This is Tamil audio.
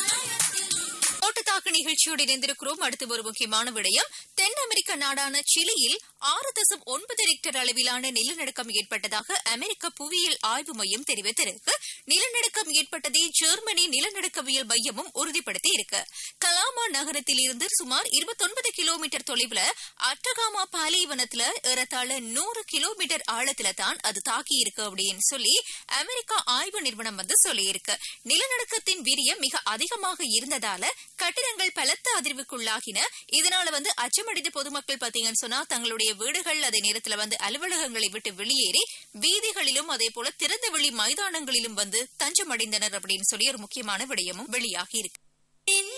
ஓட்டத்தாக்கு நிகழ்ச்சியோடு இணைந்திருக்கிறோம் அடுத்து ஒரு முக்கியமான விடயம் தென் அமெரிக்க நாடான சிலியில் ஆறு தசம் ஒன்பது ரிக்டர் அளவிலான நிலநடுக்கம் ஏற்பட்டதாக அமெரிக்க புவியியல் ஆய்வு மையம் தெரிவித்திருக்கு நிலநடுக்கம் ஏற்பட்டதை ஜெர்மனி நிலநடுக்கவியல் மையமும் உறுதிப்படுத்தி இருக்கு கலாமா நகரத்தில் இருந்து சுமார் இருபத்தொன்பது கிலோமீட்டர் தொலைவுல அட்டகாமா பாலைவனத்துல ஏறத்தாழ நூறு கிலோமீட்டர் ஆழத்துல தான் அது தாக்கி இருக்கு அப்படின்னு சொல்லி அமெரிக்கா ஆய்வு நிறுவனம் வந்து சொல்லியிருக்கு நிலநடுக்கத்தின் வீரியம் மிக அதிகமாக இருந்ததால கட்டிடங்கள் பலத்த அதிர்வுக்குள்ளாகின இதனால வந்து அச்சமடைந்த பொதுமக்கள் பாத்தீங்கன்னு சொன்னா தங்களுடைய வீடுகள் அதே நேரத்துல வந்து அலுவலகங்களை விட்டு வெளியேறி வீதிகளிலும் அதே போல திறந்த வெளி மைதானங்களிலும் வந்து தஞ்சமடைந்தனர் அப்படின்னு சொல்லி ஒரு முக்கியமான விடயமும் வெளியாகி இருக்கு